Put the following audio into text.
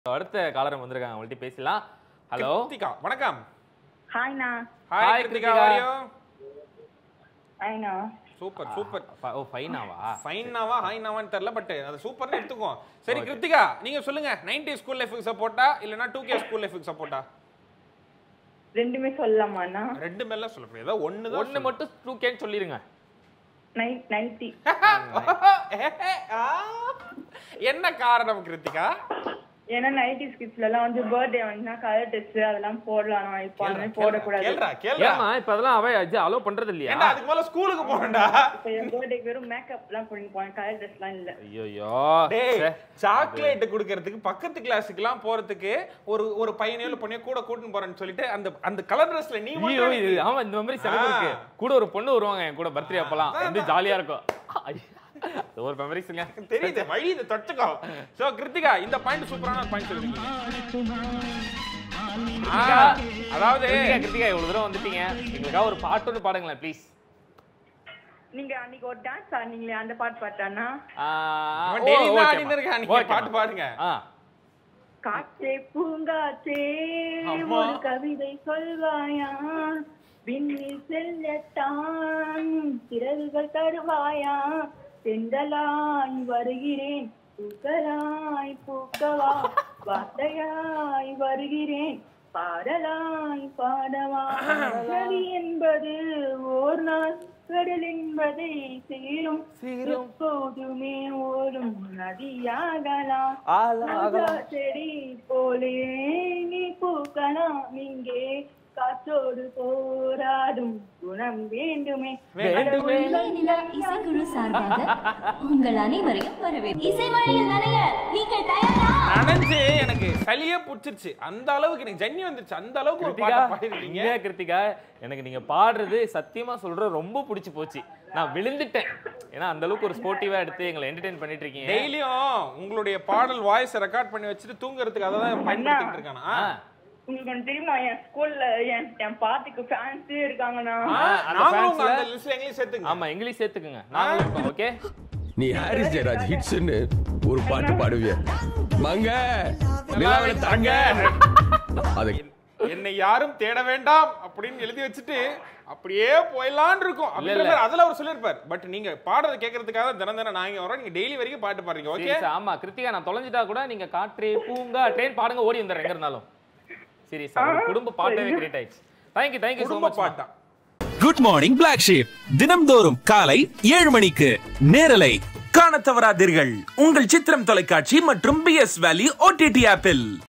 அடுத்த காலரம் வந்திருக்காங்க அவங்கள்ட்ட பேசலாம் ஹலோ கிருத்திகா வணக்கம் ஹாய்ண்ணா ஹாய் Hi, கிருத்திகா கிருத்திகா. வாரியோ ஹாய்ண்ணா சூப்பர் சூப்பர் ஃப- ஓ ஃபைனாவா ஃபைனாவா ஹைனாவான்னு தெரியல பட் அது சூப்பர்னு எடுத்துக்கோ சரி கிருத்திகா நீங்க சொல்லுங்க 90 ஸ்கூல் லைஃபுக்கு சப்போர்ட்டா இல்லனா 2K ஸ்கூல் லைஃபுக்கு சப்போர்ட்டா ரெண்டுமே சொல்லலாமாண்ணா ரெண்டு மேல சொல்ல முடியாது ஏதோ ஒண்ணு தான் ஒண்ணு மட்டும் டூ கேன்னு சொல்லிருங்க நைன் நைன்டி என்ன காரணம் கிருத்திகா ஏன்னா நைன்டி ஸ்கிட்ஸ்ல எல்லாம் வந்து பர்த்டே வந்துச்சுன்னா கலர் டெஸ்ட் அதெல்லாம் போடலாம் இப்போ அந்த மாதிரி போடக்கூடாது கேளுடா கேளுடா ஏமா இப்ப அதெல்லாம் அவ அலோ பண்றது இல்லையா ஏன்டா அதுக்கு மேல ஸ்கூலுக்கு போறேன்டா இப்போ என் பர்த்டேக்கு வெறும் மேக்கப் எல்லாம் பண்ணிட்டு போனேன் கலர் ட்ரெஸ் எல்லாம் இல்ல ஐயோ டேய் சாக்லேட் குடுக்கறதுக்கு பக்கத்து கிளாஸுக்குலாம் போறதுக்கு ஒரு ஒரு பையனையோ இல்ல பொண்ணையோ கூட கூட்டின்னு போறேன்னு சொல்லிட்டு அந்த அந்த கலர் ட்ரெஸ்ல நீ ஐயோ மட்டும் இது ஆமா இந்த மாதிரி செலவு இருக்கு கூட ஒரு பொண்ணு வருவாங்க என் கூட பர்த்டே அப்பலாம் வந்து ஜாலியா இருக்கும் ஐயோ, அது ஒரு மெமரிஸ்ங்க தெரியுது வழி இது தொட்டுக்கோ சோ கிருத்திகா இந்த பாயிண்ட் சூப்பரான பாயிண்ட் சொல்லுங்க அதாவது கிருத்திகா கிருத்திகா இவ்வளவு தூரம் வந்துட்டீங்க எங்களுக்காக ஒரு பாட்டு ஒன்று பாடுங்களேன் ப்ளீஸ் நீங்க அன்னைக்கு ஒரு டான்ஸ் ஆடுனீங்களே அந்த பாட்டு பாட்டானா இவன் daily தான் ஆடின்னு இருக்கான். நீங்க பாட்டு பாடுங்க. காற்றே பூங்காற்றே அம்மா. ஒரு கவிதை சொல்வாயா விண்ணில் செல்லத்தான் சிறகுகள் தருவாயா செந்தலாய் வருகிறேன் பூக்களாய் பூக்கவா வார்த்தையாய் வருகிறேன் பாடலாய் பாடவா நதி என்பது ஓர் நாள் கடல் என்பதை சேரும் எப்போதுமே ஓடும் நதியாகலாம் ரோஜா செடி போலே நீ பூக்கலாம் இங்கே காற்றோடு போராடும் குணம் வேண்டுமே வேண்டுமே. நிலா இசைக்குழு சார்பாக உங்கள் அனைவரையும் வரவேற்கிறேன் இசை மழையில் நனைய நீங்கள் தயாரா நனைஞ்சு எனக்கு சளியே புடிச்சிருச்சு அந்த அளவுக்கு எனக்கு ஜன்னி வந்துருச்சு அந்த அளவுக்கு ஒரு கிருத்திகா பாட்டு பாடிருக்கீங்க இங்க கிருத்திகா எனக்கு நீங்க பாடுறது சத்தியமா சொல்றது ரொம்ப பிடிச்சு போச்சு நான் விழுந்துட்டேன் ஏன்னா அந்த அளவுக்கு ஒரு ஸ்போர்ட்டிவா எடுத்து எங்களை என்டர்டெயின் பண்ணிட்டு இருக்கீங்க டெய்லியும் உங்களுடைய பாடல் வாய்ஸ் ரெக்கார்ட் பண்ணி வச்சுட்டு தூங்குறதுக்கு அதை தான் பயன்படுத்திட்டு இருக்கானா ஆ, உங்களுக்கு ஒண்ணு தெரியுமா என் ஸ்கூல்ல என் என் பாட்டுக்கு ஃபேன்ஸே இருக்காங்கண்ணா ஆ, அந்த நாங்களும் உங்க fansல- அந்த லிஸ்ட்ல எங்களையும் சேர்த்துங்க ஆமா எங்களையும் சேர்த்துக்குங்க நாங்களும் இருக்கோம் ஓகே நீ ஹாரிஸ் ஜெயராஜ் ஹிட்ஸ்னு ஒரு பாட்டு பாடுவிய மங்க நிலாவில தாங்க அது என்னை யாரும் தேட வேண்டாம் அப்படின்னு எழுதி வச்சுட்டு அப்படியே போயிடலான்னு இருக்கும் இல்ல, அப்படின்ற இல்ல. மாதிரி அதுல அவர் சொல்லியிருப்பார் பட் நீங்க பாடுறத கேட்கறதுக்காக தான் தினம் தினம் நான் இங்க வரோம் நீங்க டெய்லி வரைக்கும் பாட்டு பாடுறீங்க ஓகே சரி, ஆமா கிருத்திகா நான் தொலைஞ்சிட்டா கூட நீங்க காற்றே பூங்கா ட்ரெயின் பாடுங்க ஓடி வந்துடுறேன் எங்க இருந்தாலும் சரி சார் குடும்ப பாட்டவே கிரியேட் ஆயிடுச்சு தேங்க்யூ தேங்க்யூ ஸோ குடும்ப மச் பாட்டா குட் மார்னிங் பிளாக் ஷீப் தினம்தோறும் காலை ஏழு மணிக்கு நேரலை காணத் தவறாதீர்கள் உங்கள் சித்திரம் தொலைக்காட்சி மற்றும் பி எஸ் வேலி ஓடிடி ஆப்பில்